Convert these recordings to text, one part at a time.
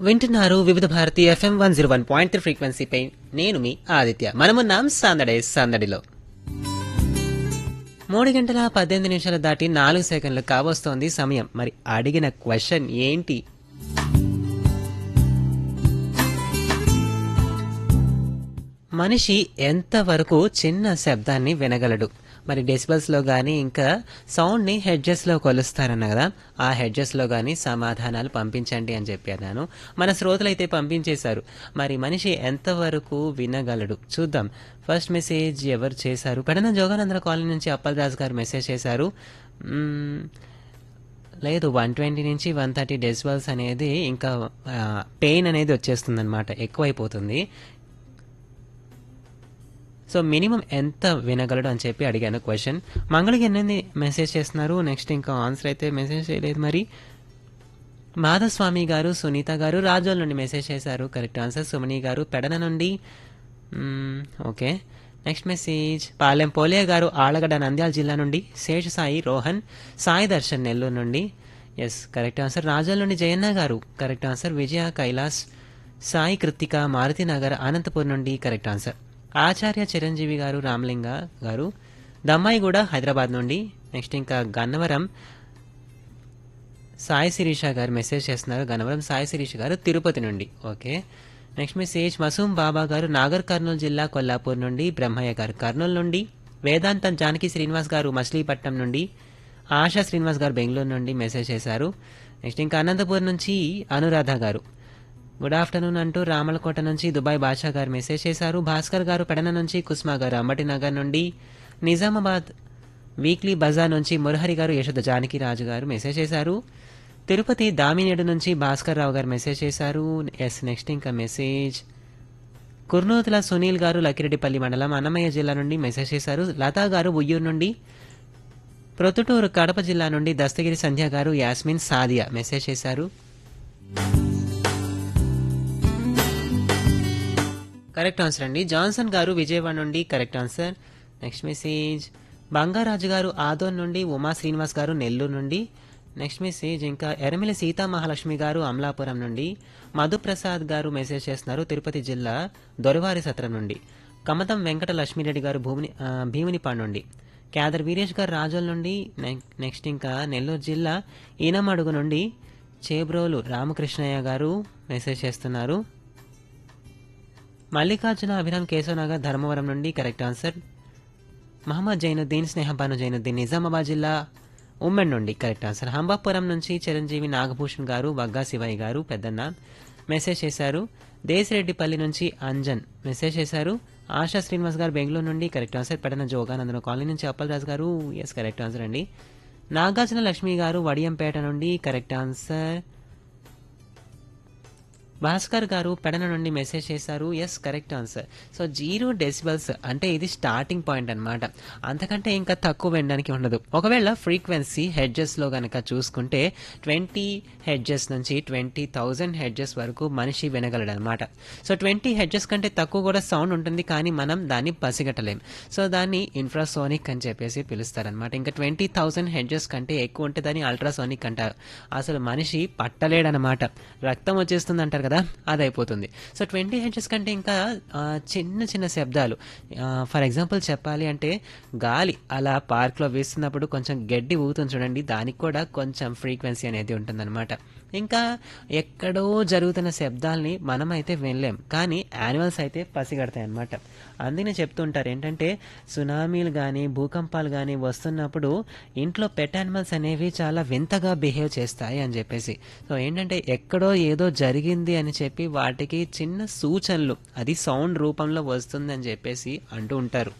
వింటున్నారు Vividh Bharati F M one zero one point three ఫ్రీక్వెన్సీపై నేను మీ ఆదిత్య మనమున్నాం సందడే సందడిలో మూడు గంటల పద్దెనిమిది నిమిషాలు దాటి నాలుగు సెకండ్లు కావస్తోంది సమయం మరి అడిగిన క్వశ్చన్ ఏంటి మనిషి ఎంతవరకు చిన్న శబ్దాన్ని వినగలడు మరి డెసిబల్స్ లో గానీ ఇంకా సౌండ్ ని హెడ్జెస్ లో కొలుస్తారన్న కదా ఆ హెడ్జెస్ లో గానీ సమాధానాలు పంపించండి అని చెప్పాను మన శ్రోతలు అయితే పంపించేశారు మరి మనిషి ఎంతవరకు వినగలడు చూద్దాం ఫస్ట్ మెసేజ్ ఎవరు చేశారు పెడన జోగానందర కాలనీ నుంచి అప్పలరాజు గారు మెసేజ్ చేశారు మ్మ్, లేదు వన్ ట్వంటీ నుంచి వన్ థర్టీ డెసిబల్స్ అనేది ఇంకా పెయిన్ అనేది వచ్చేస్తుంది అనమాట ఎక్కువైపోతుంది సో మినిమం ఎంత వినగలడు అని చెప్పి అడిగాను క్వశ్చన్ మంగళకి ఎన్ని మెసేజ్ చేస్తున్నారు నెక్స్ట్ ఇంకా ఆన్సర్ అయితే మెసేజ్ చేయలేదు మరి మాధస్వామి గారు సునీత గారు రాజోల్ నుండి మెసేజ్ చేశారు కరెక్ట్ ఆన్సర్ సుమని గారు పెడన నుండి మ్మ్, okay next message Palem Polia గారు ఆళ్ళగడ్డ నంద్యాల జిల్లా నుండి శేష సాయి రోహన్ సాయి దర్శన్ నెల్లూరు నుండి ఎస్ కరెక్ట్ ఆన్సర్ రాజోల్ నుండి జయన్న గారు కరెక్ట్ ఆన్సర్ విజయ కైలాస్ సాయి కృతిక మారుతి నగర్ అనంతపూర్ నుండి కరెక్ట్ ఆన్సర్ ఆచార్య చిరంజీవి గారు రామలింగ గారు దమ్మాయి కూడా హైదరాబాద్ నుండి నెక్స్ట్ ఇంకా గన్నవరం సాయి శిరీష గారు మెసేజ్ చేస్తున్నారు గన్నవరం సాయి శిరీష గారు తిరుపతి నుండి okay next message Masoom Baba గారు నాగర్ కర్నూలు జిల్లా కొల్లాపూర్ నుండి బ్రహ్మయ్య గారు కర్నూలు నుండి వేదాంతం జానకి శ్రీనివాస్ గారు మచిలీపట్నం నుండి ఆశా శ్రీనివాస్ గారు బెంగళూరు నుండి మెసేజ్ చేశారు నెక్స్ట్ ఇంకా అనంతపూర్ నుంచి అనురాధ గారు గుడ్ ఆఫ్టర్నూన్ అంటూ రామలకోట నుంచి దుబాయ్ బాషా గారు మెసేజ్ చేశారు భాస్కర్ గారు పెడన నుంచి కుస్మా గారు అంబటి నగర్ నుండి నిజామాబాద్ వీక్లీ బజార్ నుంచి మురహరి గారు యశోద జానకి రాజు గారు మెసేజ్ చేశారు తిరుపతి దామినేడు నుంచి భాస్కర్ రావు గారు మెసేజ్ చేశారు ఎస్ నెక్స్ట్ ఇంకా మెసేజ్ కుర్నూతుల సునీల్ గారు లకిరెడ్డిపల్లి మండలం అన్నమయ్య జిల్లా నుండి మెసేజ్ చేశారు లతా గారు ఉయ్యూరు నుండి ప్రొద్దుటూరు కడప జిల్లా నుండి దస్తగిరి సంధ్య గారు యాస్మిన్ సాదియా మెసేజ్ చేశారు కరెక్ట్ ఆన్సర్ అండి జాన్సన్ గారు విజయవాడ నుండి correct answer next message Bangaraju గారు ఆదోన్ నుండి ఉమా శ్రీనివాస్ గారు నెల్లూరు నుండి నెక్స్ట్ మెసేజ్ ఇంకా ఎరమిలి సీతా మహాలక్ష్మి గారు అమలాపురం నుండి మధుప్రసాద్ గారు మెసేజ్ చేస్తున్నారు తిరుపతి జిల్లా దొరవారి సత్రం నుండి కమతం వెంకట లక్ష్మీరెడ్డి గారు భూమిని ఆ, భీమునిపాడు నుండి క్యాదర్ వీరేష్ గారు రాజోల్ నుండి నెక్- నెక్స్ట్ ఇంకా నెల్లూరు జిల్లా ఈనమడుగు నుండి చేబ్రోలు రామకృష్ణయ్య గారు మెసేజ్ చేస్తున్నారు మల్లికార్జున అభిరామ్ కేశవనగర్ ధర్మవరం నుండి కరెక్ట్ ఆన్సర్ మహమ్మద్ జైనుద్దీన్ స్నేహబాను జైనుద్దీన్ నిజామాబాద్ జిల్లా ఉమ్మెన్ నుండి కరెక్ట్ ఆన్సర్ హంబాపురం నుంచి చిరంజీవి నాగభూషణ్ గారు బగ్గా శివయ్య గారు పెద్దన్న మెసేజ్ చేశారు దేశరెడ్డిపల్లి నుంచి అంజన్ మెసేజ్ చేశారు ఆశా శ్రీనివాస్ గారు బెంగళూరు నుండి correct answer Pedana Joganandana colony నుంచి అప్పలరాజు గారు ఎస్ కరెక్ట్ ఆన్సర్ అండి నాగార్జున లక్ష్మి గారు వడియంపేట నుండి కరెక్ట్ ఆన్సర్ భాస్కర్ గారు పెడన నుండి మెసేజ్ చేశారు yes correct answer so zero decibels అంటే ఇది స్టార్టింగ్ పాయింట్ అన్నమాట అంతకంటే ఇంకా తక్కువ వినడానికి ఉండదు ఒకవేళ ఫ్రీక్వెన్సీ హెడ్జెస్లో గనక చూసుకుంటే ట్వంటీ హెడ్జెస్ నుంచి ట్వంటీ థౌజండ్ హెడ్జెస్ వరకు మనిషి వినగలడు అనమాట సో ట్వంటీ హెడ్జెస్ కంటే తక్కువ కూడా సౌండ్ ఉంటుంది కానీ మనం దాన్ని పసిగట్టలేం సో దాన్ని ఇన్ఫ్రాసోనిక్ అని చెప్పేసి పిలుస్తారనమాట ఇంకా ట్వంటీ థౌజండ్ హెడ్జెస్ కంటే ఎక్కువ ఉంటే దాన్ని అల్ట్రాసోనిక్ అంటారు అసలు మనిషి పట్టలేడనమాట రక్తం వచ్చేస్తుంది అంటారు కదా అది అయిపోతుంది సో ట్వంటీ హెడ్జెస్ కంటే ఇంకా ఆ, చిన్న చిన్న శబ్దాలు ఫర్ ఎగ్జాంపుల్ చెప్పాలి అంటే గాలి అలా పార్క్లో వేస్తున్నప్పుడు కొంచెం గడ్డి ఊగుతుంది చూడండి దానికి కూడా కొంచెం ఫ్రీక్వెన్సీ అనేది ఉంటుందన్నమాట ఇంకా ఎక్కడో జరుగుతున్న శబ్దాల్ని మనమైతే వినలేం కానీ యానిమల్స్ అయితే పసిగడతాయి అన్నమాట అందుకనే చెప్తుంటారు ఏంటంటే సునామీలు కానీ భూకంపాలు కానీ వస్తున్నప్పుడు ఇంట్లో పెట్ యానిమల్స్ అనేవి చాలా వింతగా బిహేవ్ చేస్తాయి అని చెప్పేసి సో ఏంటంటే ఎక్కడో ఏదో జరిగింది అని చెప్పి వాటికి చిన్న సూచనలు అది సౌండ్ రూపంలో వస్తుంది అని చెప్పేసి అంటూ ఉంటారు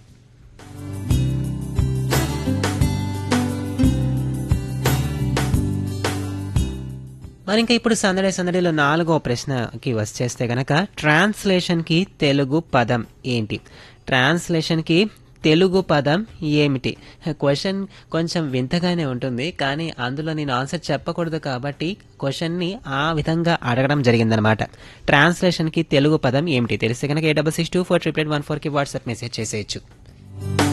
మరి ఇంకా ఇప్పుడు సందడి సందడిలో నాలుగో ప్రశ్నకి వచ్చేస్తే గనక ట్రాన్స్లేషన్కి తెలుగు పదం ఏంటి ట్రాన్స్లేషన్కి తెలుగు పదం ఏమిటి క్వశ్చన్ కొంచెం వింతగానే ఉంటుంది కానీ అందులో నేను ఆన్సర్ చెప్పకూడదు కాబట్టి క్వశ్చన్ని ఆ విధంగా అడగడం జరిగిందనమాట ట్రాన్స్లేషన్కి తెలుగు పదం ఏమిటి తెలిస్తే కనుక ఏ double six two four triple eight one ఫోర్కి వాట్సాప్ మెసేజ్ చేసేయచ్చు